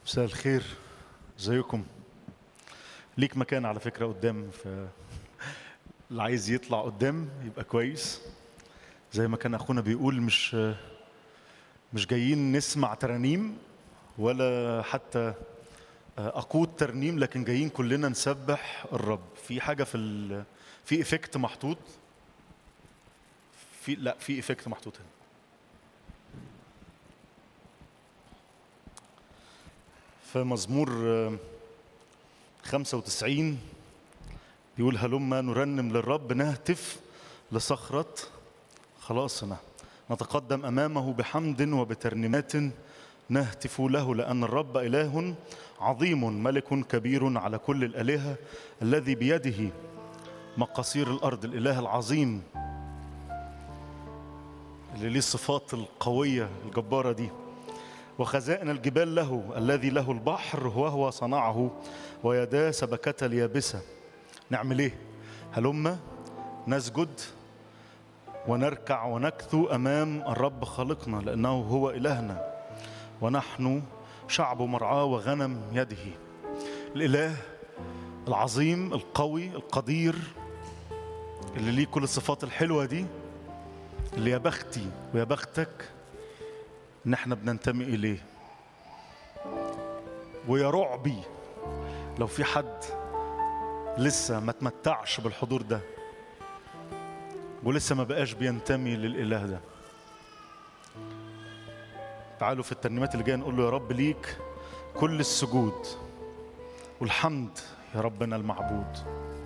مساء الخير ازيكم ليك مكان على فكرة قدام ف اللي عايز يطلع قدام يبقى كويس زي ما كان اخونا بيقول مش مش جايين نسمع ترانيم ولا حتى اقود ترنيم لكن جايين كلنا نسبح الرب في حاجه في ال... في ايفكت محطوط في لا في ايفكت محطوط هنا فمزمور 95 يقول هلما نرنم للرب نهتف لصخرة خلاصنا نتقدم أمامه بحمد وبترنيمات نهتف له لأن الرب إله عظيم ملك كبير على كل الآلهة الذي بيده مقاصير الأرض الإله العظيم اللي ليه الصفات القوية الجبارة دي وخزائن الجبال له الذي له البحر وهو صنعه ويداه سبكة اليابسة نعمل ايه هلما نسجد ونركع ونكثو امام الرب خالقنا لانه هو الهنا ونحن شعب مرعاه وغنم يده الاله العظيم القوي القدير اللي ليه كل الصفات الحلوه دي اللي يا بختي ويا بختك ان احنا بننتمي اليه ويا رعبي لو في حد لسه ما تمتعش بالحضور ده ولسه ما بقاش بينتمي للاله ده تعالوا في الترنيمات اللي جايه نقول له يا رب ليك كل السجود والحمد يا ربنا المعبود